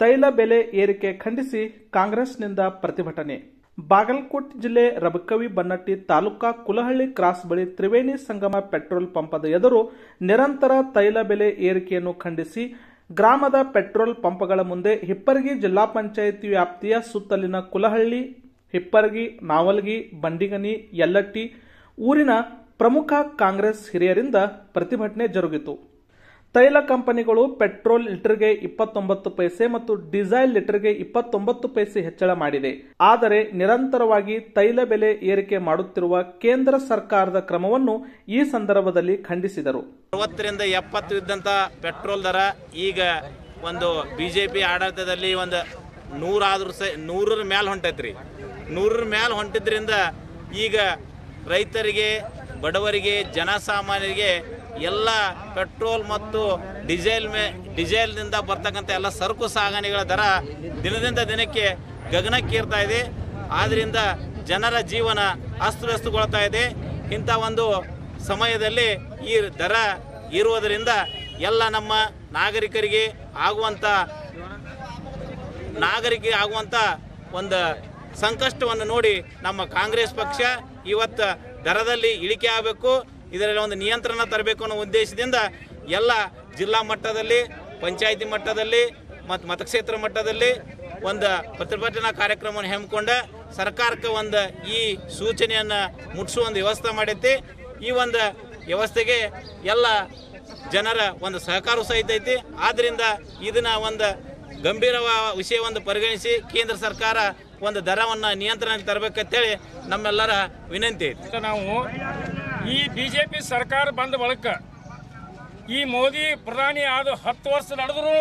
ತೈಲ ಬೆಲೆ ಏರಿಕೆ ಖಂಡಿಸಿ ಕಾಂಗ್ರೆಸ್ನಿಂದ ಪ್ರತಿಭಟನೆ ಬಾಗಲಕೋಟೆ ಜಿಲ್ಲೆ ರಬಕವಿ ಬನ್ನಟ್ಟಿ ತಾಲೂಕಾ ಕುಲಹಳ್ಳಿ ಕ್ರಾಸ್ ಬಳಿ ತ್ರಿವೇಣಿ ಸಂಗಮ ಪೆಟ್ರೋಲ್ ಪಂಪದ ಎದುರು ನಿರಂತರ ತೈಲ ಬೆಲೆ ಏರಿಕೆಯನ್ನು ಖಂಡಿಸಿ ಗ್ರಾಮದ ಪೆಟ್ರೋಲ್ ಪಂಪ್ಗಳ ಮುಂದೆ ಹಿಪ್ಪರಗಿ ಜಿಲ್ಲಾ ಪಂಚಾಯಿತಿ ವ್ಯಾಪ್ತಿಯ ಸುತ್ತಲಿನ ಕುಲಹಳ್ಳಿ ಹಿಪ್ಪರಗಿ ನಾವಲ್ಗಿ ಬಂಡಿಗನಿ ಯಲ್ಲಟ್ಟಿ ಊರಿನ ಪ್ರಮುಖ ಕಾಂಗ್ರೆಸ್ ಹಿರಿಯರಿಂದ ಪ್ರತಿಭಟನೆ ಜರುಗಿತು ತೈಲ ಕಂಪನಿಗಳು ಪೆಟ್ರೋಲ್ ಲೀಟರ್ಗೆ ಇಪ್ಪತ್ತೊಂಬತ್ತು ಪೈಸೆ ಮತ್ತು ಡೀಸೆಲ್ ಲೀಟರ್ಗೆ ಇಪ್ಪತ್ತೊಂಬತ್ತು ಪೈಸೆ ಹೆಚ್ಚಳ ಮಾಡಿದೆ ಆದರೆ ನಿರಂತರವಾಗಿ ತೈಲ ಬೆಲೆ ಏರಿಕೆ ಮಾಡುತ್ತಿರುವ ಕೇಂದ್ರ ಸರ್ಕಾರದ ಕ್ರಮವನ್ನು ಈ ಸಂದರ್ಭದಲ್ಲಿ ಖಂಡಿಸಿದರು ಅರವತ್ತರಿಂದ ಎಪ್ಪತ್ತು ಇದ್ದಂಥ ಪೆಟ್ರೋಲ್ ದರ ಈಗ ಒಂದು ಬಿ ಜೆ ಪಿ ಆಡಳಿತದಲ್ಲಿ ಒಂದು ನೂರಾದ್ರೂ ಸಹ ನೂರರ ಮೇಲೆ ಹೊಂಟೈತ್ರಿ ನೂರರ ಮೇಲೆ ಹೊಂಟಿದ್ರಿಂದ ಈಗ ರೈತರಿಗೆ ಬಡವರಿಗೆ ಜನಸಾಮಾನ್ಯರಿಗೆ ಎಲ್ಲ ಪೆಟ್ರೋಲ್ ಮತ್ತು ಡೀಸೆಲ್ ಮೇ ಡೀಸೆಲ್ನಿಂದ ಬರ್ತಕ್ಕಂಥ ಎಲ್ಲ ಸರಕು ಸಾಗಣೆಗಳ ದರ ದಿನದಿಂದ ದಿನಕ್ಕೆ ಗಗನಕ್ಕೇರ್ತಾ ಇದೆ ಆದ್ದರಿಂದ ಜನರ ಜೀವನ ಅಸ್ತವ್ಯಸ್ತಗೊಳ್ತಾ ಇದೆ ಇಂಥ ಒಂದು ಸಮಯದಲ್ಲಿ ಈ ದರ ಇರುವುದರಿಂದ ಎಲ್ಲ ನಮ್ಮ ನಾಗರಿಕರಿಗೆ ಆಗುವಂಥ ನಾಗರಿಕರಿಗೆ ಆಗುವಂಥ ಒಂದು ಸಂಕಷ್ಟವನ್ನು ನೋಡಿ ನಮ್ಮ ಕಾಂಗ್ರೆಸ್ ಪಕ್ಷ ಇವತ್ತು ದರದಲ್ಲಿ ಇಳಿಕೆ ಆಗಬೇಕು ಇದರಲ್ಲಿ ಒಂದು ನಿಯಂತ್ರಣ ತರಬೇಕು ಅನ್ನೋ ಉದ್ದೇಶದಿಂದ ಎಲ್ಲ ಜಿಲ್ಲಾ ಮಟ್ಟದಲ್ಲಿ ಪಂಚಾಯಿತಿ ಮಟ್ಟದಲ್ಲಿ ಮತ್ತು ಮತಕ್ಷೇತ್ರ ಮಟ್ಟದಲ್ಲಿ ಒಂದು ಪ್ರತಿಭಟನಾ ಕಾರ್ಯಕ್ರಮವನ್ನು ಹಮ್ಮಿಕೊಂಡ ಸರ್ಕಾರಕ್ಕೆ ಒಂದು ಈ ಸೂಚನೆಯನ್ನು ಮುಟ್ಟಿಸುವ ಒಂದು ವ್ಯವಸ್ಥೆ ಮಾಡೈತಿ ಈ ಒಂದು ವ್ಯವಸ್ಥೆಗೆ ಎಲ್ಲ ಜನರ ಒಂದು ಸಹಕಾರ ಸಹಿತ ಐತಿ ಆದ್ದರಿಂದ ಇದನ್ನ ಒಂದು ಗಂಭೀರ ವಿಷಯವನ್ನು ಪರಿಗಣಿಸಿ ಕೇಂದ್ರ ಸರ್ಕಾರ ಒಂದು ದರವನ್ನು ನಿಯಂತ್ರಣಕ್ಕೆ ತರಬೇಕಂತೇಳಿ ನಮ್ಮೆಲ್ಲರ ವಿನಂತಿ ಐತಿ ಅಂತ ನಾವು ಈ ಬಿ ಜೆ ಪಿ ಸರ್ಕಾರ ಬಂದ ಬಳಿಕ ಈ ಮೋದಿ ಪ್ರಧಾನಿ ಆದ ಹತ್ತು ವರ್ಷ ನಡೆದ್ರು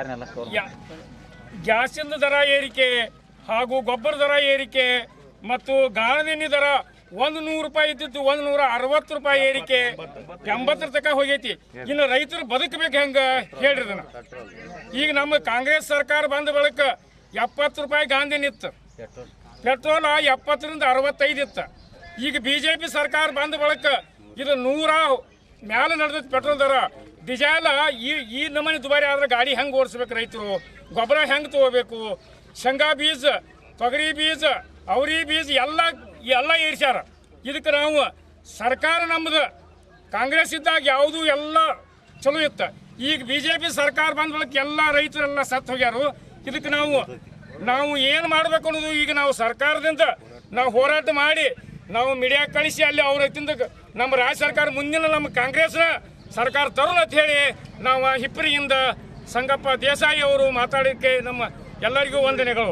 ಗ್ಯಾಸಿಂದ ದರ ಏರಿಕೆ ಹಾಗೂ ಗೊಬ್ಬರ ದರ ಏರಿಕೆ ಮತ್ತು ಗಾಣದೆಣ್ಣೆ ದರ ಒಂದು ನೂರು ರೂಪಾಯಿ ಇದ್ದಿದ್ದು ಒಂದು ನೂರ ಅರವತ್ತು ರೂಪಾಯಿ ಏರಿಕೆ ಎಂಬತ್ತರ ತನಕ ಹೋಗೈತಿ ಇನ್ನು ರೈತರು ಬದುಕಬೇಕು ಹೆಂಗ ಹೇಳ್ರಿ ಇದನ್ನ ಈಗ ನಮ್ಮ ಕಾಂಗ್ರೆಸ್ ಸರ್ಕಾರ ಬಂದ ಬಳಿಕ ಎಪ್ಪತ್ತು ರೂಪಾಯಿ ಗಾಂಧಿ ಇತ್ತು ಪೆಟ್ರೋಲ್ ಎಪ್ಪತ್ತರಿಂದ ಅರವತ್ತೈದು ಇತ್ತು ಈಗ ಬಿ ಜೆ ಪಿ ಸರ್ಕಾರ ಬಂದ ಬಳಿಕ ಇದು ನೂರ ಮ್ಯಾಲೆ ನಡೆದೈತಿ ಪೆಟ್ರೋಲ್ ದರ ಡಿಸೈಲ್ ಈ ಈ ನಮೂನೆ ದುಬಾರಿ ಆದ್ರೆ ಗಾಡಿ ಹೆಂಗೆ ಓಡಿಸ್ಬೇಕು ರೈತರು ಗೊಬ್ಬರ ಹೆಂಗೆ ತಗೋಬೇಕು ಶೇಂಗಾ ಬೀಜ ತೊಗರಿ ಬೀಜ ಅವರಿ ಬೀಜ ಎಲ್ಲ ಎಲ್ಲ ಏರ್ಸ್ಯಾರ ಇದಕ್ಕೆ ನಾವು ಸರ್ಕಾರ ನಮ್ಮದು ಕಾಂಗ್ರೆಸ್ ಇದ್ದಾಗ ಯಾವುದು ಎಲ್ಲ ಚಲೋ ಇತ್ತು ಈಗ ಬಿ ಜೆ ಪಿ ಸರ್ಕಾರ ಬಂದ ಬಳಿಕ ಎಲ್ಲ ರೈತರೆಲ್ಲ ಸತ್ತು ಹೋಗ್ಯಾರು ಇದಕ್ಕೆ ನಾವು ನಾವು ಏನು ಮಾಡಬೇಕು ಅನ್ನೋದು ಈಗ ನಾವು ಸರ್ಕಾರದಿಂದ ನಾವು ಹೋರಾಟ ಮಾಡಿ ನಾವು ಮೀಡಿಯಾ ಕಳಿಸಿ ಅಲ್ಲಿ ಅವ್ರ ತಿಂದ ನಮ್ಮ ರಾಜ್ಯ ಸರ್ಕಾರ ಮುಂದಿನ ನಮ್ಮ ಕಾಂಗ್ರೆಸ್ನ ಸರ್ಕಾರ ತರೋಣ ಅಂತ ಹೇಳಿ ನಾವು ಹಿಪ್ಪರಿಯಿಂದ ಸಂಗಪ್ಪ ದೇಸಾಯಿ ಅವರು ಮಾತಾಡೋಕ್ಕೆ ನಮ್ಮ ಎಲ್ಲರಿಗೂ ವಂದನೆಗಳು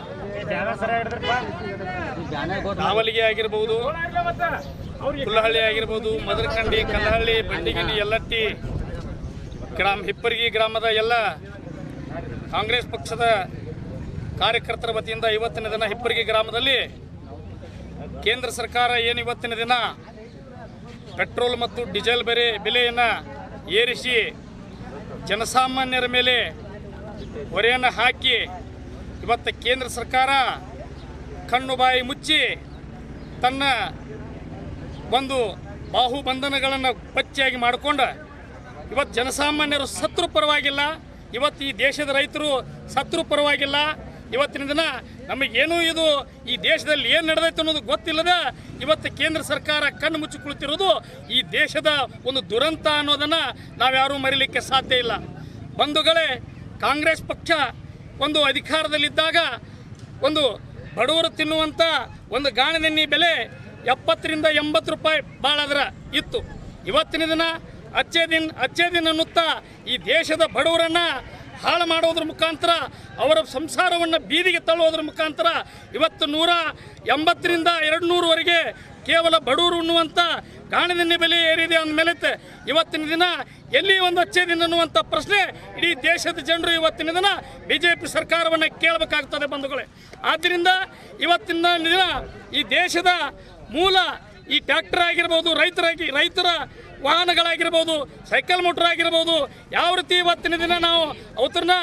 ನಾವಲಿಗೆ ಆಗಿರ್ಬೋದು ಕುಲ್ಲಹಳ್ಳಿ ಆಗಿರ್ಬೋದು ಮದರಕಂಡಿ ಕಲ್ಲಹಳ್ಳಿ ಬಂಡಿಗನಿ ಯಲ್ಲಟ್ಟಿ ಗ್ರಾಮ ಹಿಪ್ಪರಗಿ ಗ್ರಾಮದ ಎಲ್ಲ ಕಾಂಗ್ರೆಸ್ ಪಕ್ಷದ ಕಾರ್ಯಕರ್ತರ ವತಿಯಿಂದ ಇವತ್ತಿನ ದಿನ ಹಿಪ್ಪರಗಿ ಗ್ರಾಮದಲ್ಲಿ ಕೇಂದ್ರ ಸರ್ಕಾರ ಏನು ಇವತ್ತಿನ ದಿನ ಪೆಟ್ರೋಲ್ ಮತ್ತು ಡೀಸೆಲ್ ಬೆಲೆ ಬೆಲೆಯನ್ನು ಏರಿಸಿ ಜನಸಾಮಾನ್ಯರ ಮೇಲೆ ಹೊರೆಯನ್ನು ಹಾಕಿ ಇವತ್ತು ಕೇಂದ್ರ ಸರ್ಕಾರ ಕಣ್ಣು ಬಾಯಿ ಮುಚ್ಚಿ ತನ್ನ ಒಂದು ಬಾಹುಬಂಧನಗಳನ್ನು ಪಚ್ಚೆಯಾಗಿ ಮಾಡಿಕೊಂಡು ಇವತ್ತು ಜನಸಾಮಾನ್ಯರು ಸತ್ರು ಪರವಾಗಿಲ್ಲ ಇವತ್ತು ಈ ದೇಶದ ರೈತರು ಸತ್ರು ಪರವಾಗಿಲ್ಲ ಇವತ್ತಿನ ದಿನ ನಮಗೇನೂ ಇದು ಈ ದೇಶದಲ್ಲಿ ಏನು ನಡೆದೈತೆ ಅನ್ನೋದು ಗೊತ್ತಿಲ್ಲದ ಇವತ್ತು ಕೇಂದ್ರ ಸರ್ಕಾರ ಕಣ್ಣು ಮುಚ್ಚಿ ಕುಳಿತಿರೋದು ಈ ದೇಶದ ಒಂದು ದುರಂತ ಅನ್ನೋದನ್ನು ನಾವ್ಯಾರೂ ಮರಿಲಿಕ್ಕೆ ಸಾಧ್ಯ ಇಲ್ಲ ಬಂಧುಗಳೇ ಕಾಂಗ್ರೆಸ್ ಪಕ್ಷ ಒಂದು ಅಧಿಕಾರದಲ್ಲಿದ್ದಾಗ ಒಂದು ಬಡವರು ತಿನ್ನುವಂಥ ಒಂದು ಗಾಣದೆಣ್ಣೆ ಬೆಲೆ ಎಪ್ಪತ್ತರಿಂದ ಎಂಬತ್ತು ರೂಪಾಯಿ ಭಾಳದ್ರ ಇತ್ತು ಇವತ್ತಿನ ದಿನ ಅಚ್ಚೇ ದಿನ ಅಚ್ಚೇ ದಿನ ಅನ್ನುತ್ತಾ ಈ ದೇಶದ ಬಡವರನ್ನು ಹಾಳು ಮಾಡೋದ್ರ ಮುಖಾಂತರ ಅವರ ಸಂಸಾರವನ್ನು ಬೀದಿಗೆ ತಳ್ಳುವುದರ ಮುಖಾಂತರ ಇವತ್ತು ನೂರ ಎಂಬತ್ತರಿಂದ ಎರಡು ನೂರವರೆಗೆ ಕೇವಲ ಬಡವರು ಉಣ್ಣುವಂಥ ಗಾಣದೆಣ್ಣೆ ಬೆಲೆ ಏರಿದೆ ಅಂದಮೇಲೆ ಇವತ್ತಿನ ದಿನ ಎಲ್ಲಿ ಒಂದು ಅಚ್ಚೇ ದಿನ ಅನ್ನುವಂಥ ಪ್ರಶ್ನೆ ಇಡೀ ದೇಶದ ಜನರು ಇವತ್ತಿನ ದಿನ ಬಿ ಜೆ ಪಿ ಸರ್ಕಾರವನ್ನು ಕೇಳಬೇಕಾಗ್ತದೆ ಬಂಧುಗಳೇ ಆದ್ದರಿಂದ ಇವತ್ತಿನ ದಿನ ಈ ದೇಶದ ಮೂಲ ಈ ಟ್ರ್ಯಾಕ್ಟರ್ ಆಗಿರ್ಬೋದು ರೈತರಾಗಿ ರೈತರ ವಾಹನಗಳಾಗಿರ್ಬೋದು ಸೈಕಲ್ ಮೋಟ್ರ್ ಆಗಿರ್ಬೋದು ಯಾವ ರೀತಿ ಇವತ್ತಿನ ದಿನ ನಾವು ಅವತರನ್ನ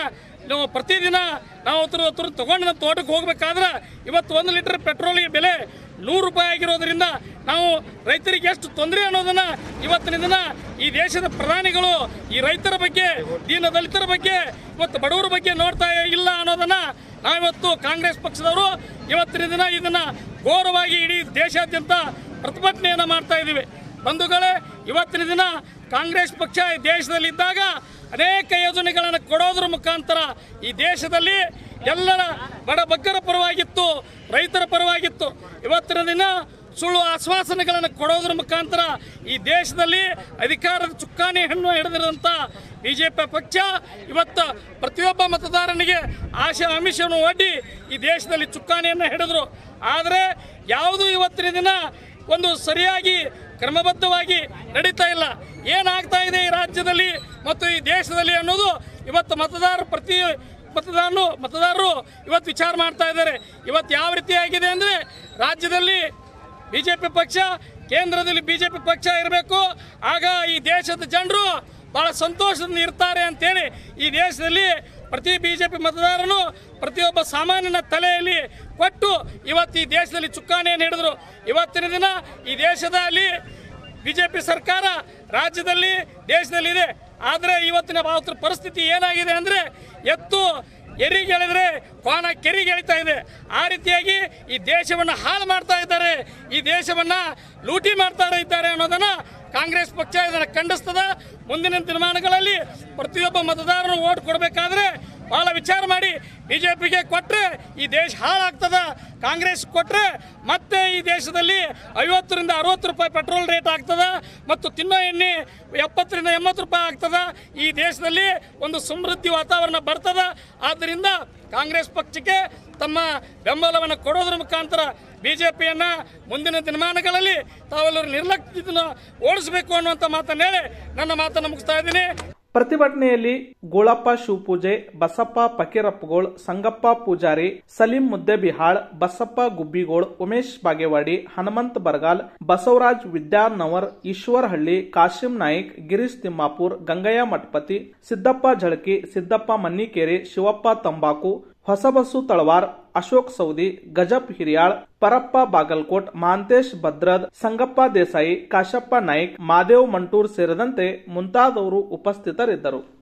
ನಾವು ಪ್ರತಿದಿನ ನಾವು ಹತ್ರ ಹತ್ರ ತಗೊಂಡು ನಮ್ಮ ತೋಟಕ್ಕೆ ಹೋಗ್ಬೇಕಾದ್ರೆ ಇವತ್ತು ಒಂದು ಲೀಟರ್ ಪೆಟ್ರೋಲಿಗೆ ಬೆಲೆ ನೂರು ರೂಪಾಯಿ ಆಗಿರೋದ್ರಿಂದ ನಾವು ರೈತರಿಗೆ ಎಷ್ಟು ತೊಂದರೆ ಅನ್ನೋದನ್ನ ಇವತ್ತಿನ ದಿನ ಈ ದೇಶದ ಪ್ರಧಾನಿಗಳು ಈ ರೈತರ ಬಗ್ಗೆ ದೀನ ದಲಿತರ ಬಗ್ಗೆ ಇವತ್ತು ಬಡವರ ಬಗ್ಗೆ ನೋಡ್ತಾ ಇಲ್ಲ ಅನ್ನೋದನ್ನ ನಾವಿವತ್ತು ಕಾಂಗ್ರೆಸ್ ಪಕ್ಷದವರು ಇವತ್ತಿನ ದಿನ ಇದನ್ನ ಘೋರವಾಗಿ ಇಡೀ ದೇಶಾದ್ಯಂತ ಪ್ರತಿಭಟನೆಯನ್ನು ಮಾಡ್ತಾ ಇದ್ದೀವಿ ಬಂಧುಗಳೇ ಇವತ್ತಿನ ದಿನ ಕಾಂಗ್ರೆಸ್ ಪಕ್ಷ ಈ ದೇಶದಲ್ಲಿದ್ದಾಗ ಅನೇಕ ಯೋಜನೆಗಳನ್ನು ಕೊಡೋದ್ರ ಮುಖಾಂತರ ಈ ದೇಶದಲ್ಲಿ ಎಲ್ಲರ ಬಡ ಬಗ್ಗರ ಪರವಾಗಿತ್ತು ರೈತರ ಪರವಾಗಿತ್ತು ಇವತ್ತಿನ ದಿನ ಸುಳ್ಳು ಆಶ್ವಾಸನೆಗಳನ್ನು ಕೊಡೋದ್ರ ಮುಖಾಂತರ ಈ ದೇಶದಲ್ಲಿ ಅಧಿಕಾರದ ಚುಕ್ಕಾಣಿ ಹಣ್ಣು ಹಿಡಿದಿರುವಂಥ ಬಿಜೆಪಿ ಪಕ್ಷ ಇವತ್ತು ಪ್ರತಿಯೊಬ್ಬ ಮತದಾರನಿಗೆ ಆಶೆ ಆಮಿಷವನ್ನು ಒಡ್ಡಿ ಈ ದೇಶದಲ್ಲಿ ಚುಕ್ಕಾಣಿಯನ್ನು ಹಿಡಿದ್ರು ಆದರೆ ಯಾವುದು ಇವತ್ತಿನ ದಿನ ಒಂದು ಸರಿಯಾಗಿ ಕ್ರಮಬದ್ಧವಾಗಿ ನಡೀತಾ ಇಲ್ಲ ಏನಾಗ್ತಾ ಇದೆ ಈ ರಾಜ್ಯದಲ್ಲಿ ಮತ್ತು ಈ ದೇಶದಲ್ಲಿ ಅನ್ನೋದು ಇವತ್ತು ಮತದಾರರು ಪ್ರತಿ ಮತದಾರರು ಮತದಾರರು ಇವತ್ತು ವಿಚಾರ ಮಾಡ್ತಾ ಇದ್ದಾರೆ ಇವತ್ತು ಯಾವ ರೀತಿಯಾಗಿದೆ ಅಂದರೆ ರಾಜ್ಯದಲ್ಲಿ ಬಿ ಜೆ ಪಿ ಪಕ್ಷ ಕೇಂದ್ರದಲ್ಲಿ ಬಿ ಜೆ ಪಿ ಪಕ್ಷ ಇರಬೇಕು ಆಗ ಈ ದೇಶದ ಜನರು ಭಾಳ ಸಂತೋಷದಿಂದ ಇರ್ತಾರೆ ಅಂತೇಳಿ ಈ ದೇಶದಲ್ಲಿ ಪ್ರತಿ ಬಿ ಜೆ ಪಿ ಮತದಾರನು ಪ್ರತಿಯೊಬ್ಬ ಸಾಮಾನ್ಯನ ತಲೆಯಲ್ಲಿ ಕೊಟ್ಟು ಇವತ್ತು ಈ ದೇಶದಲ್ಲಿ ಚುಕ್ಕಾಣಿಯನ್ನು ಹಿಡಿದ್ರು ಇವತ್ತಿನ ದಿನ ಈ ದೇಶದಲ್ಲಿ ಬಿ ಜೆ ಪಿ ಸರ್ಕಾರ ರಾಜ್ಯದಲ್ಲಿ ದೇಶದಲ್ಲಿದೆ ಆದರೆ ಇವತ್ತಿನ ಭಾರತದ ಪರಿಸ್ಥಿತಿ ಏನಾಗಿದೆ ಅಂದರೆ ಎತ್ತು ಎರಿಗೆಳೆದ್ರೆ ಕೋಣ ಕೆರಿಗೆಳಿತಾ ಇದೆ ಆ ರೀತಿಯಾಗಿ ಈ ದೇಶವನ್ನು ಹಾಳು ಮಾಡ್ತಾ ಇದ್ದಾರೆ ಈ ದೇಶವನ್ನು ಲೂಟಿ ಮಾಡ್ತಾ ಇದ್ದಾರೆ ಅನ್ನೋದನ್ನ ಕಾಂಗ್ರೆಸ್ ಪಕ್ಷ ಇದನ್ನು ಖಂಡಿಸ್ತದ ಮುಂದಿನ ದಿನಮಾನಗಳಲ್ಲಿ ಪ್ರತಿಯೊಬ್ಬ ಮತದಾರನು ಓಟ್ ಕೊಡಬೇಕಾದ್ರೆ ಭಾಳ ವಿಚಾರ ಮಾಡಿ ಬಿಜೆಪಿಗೆ ಕೊಟ್ಟರೆ ಈ ದೇಶ ಹಾಳಾಗ್ತದ ಕಾಂಗ್ರೆಸ್ ಕೊಟ್ಟರೆ ಮತ್ತೆ ಈ ದೇಶದಲ್ಲಿ ಐವತ್ತರಿಂದ ಅರವತ್ತು ರೂಪಾಯಿ ಪೆಟ್ರೋಲ್ ರೇಟ್ ಆಗ್ತದ ಮತ್ತು ತಿನ್ನೋ ಎಣ್ಣೆ ಎಪ್ಪತ್ತರಿಂದ ಎಂಬತ್ತು ರೂಪಾಯಿ ಆಗ್ತದ ಈ ದೇಶದಲ್ಲಿ ಒಂದು ಸಮೃದ್ಧಿ ವಾತಾವರಣ ಬರ್ತದ ಆದ್ದರಿಂದ ಕಾಂಗ್ರೆಸ್ ಪಕ್ಷಕ್ಕೆ ತಮ್ಮ ಬೆಂಬಲವನ್ನು ಕೊಡೋದ್ರ ಮುಖಾಂತರ ಬಿಜೆಪಿಯನ್ನ ಮುಂದಿನ ದಿನಮಾನಗಳಲ್ಲಿ ತಾವೆಲ್ಲರೂ ನಿರ್ಲಕ್ಷ್ಯದಿಂದ ಓಡಿಸಬೇಕು ಅನ್ನುವಂಥ ಮಾತನ್ನು ಹೇಳಿ ನನ್ನ ಮಾತನ್ನು ಮುಗಿಸ್ತಾ ಇದ್ದೀನಿ ಪ್ರತಿಭಟನೆಯಲ್ಲಿ ಗೋಳಪ್ಪ ಶಿವಪೂಜೆ ಬಸಪ್ಪ ಫಕೀರಪ್ಪಗೋಳ್ ಸಂಗಪ್ಪ ಪೂಜಾರಿ ಸಲೀಂ ಮುದ್ದೆಬಿಹಾಳ್ ಬಸಪ್ಪ ಗುಬ್ಬಿಗೋಳ್ ಉಮೇಶ್ ಬಾಗೇವಾಡಿ ಹನುಮಂತ್ ಬರಗಾಲ್ ಬಸವರಾಜ್ ವಿದ್ಯಾನವರ್ ಈಶ್ವರ್ ಹಳ್ಳಿ ಕಾಶಿಂ ನಾಯ್ಕ್ ಗಿರೀಶ್ ತಿಮ್ಮಾಪುರ್ ಗಂಗಯ್ಯ ಮಠಪತಿ ಸಿದ್ದಪ್ಪ ಝಳಕಿ ಸಿದ್ದಪ್ಪ ಮನ್ನಿಕೇರಿ ಶಿವಪ್ಪ ತಂಬಾಕು ಹೊಸಬಸು ತಳವಾರ್ ಅಶೋಕ್ ಸೌದಿ ಗಜಪ್ ಹಿರಿಯಾಳ್ ಪರಪ್ಪ ಬಾಗಲ್ಕೋಟ್ ಮಹಾಂತೇಶ್ ಭದ್ರದ್ ಸಂಗಪ್ಪ ದೇಸಾಯಿ ಕಾಶಪ್ಪ ನಾಯ್ಕ್ ಮಾದೇವ್ ಮಂಟೂರ್ ಸೇರಿದಂತೆ ಮುಂತಾದವರು ಉಪಸ್ಥಿತರಿದ್ದರು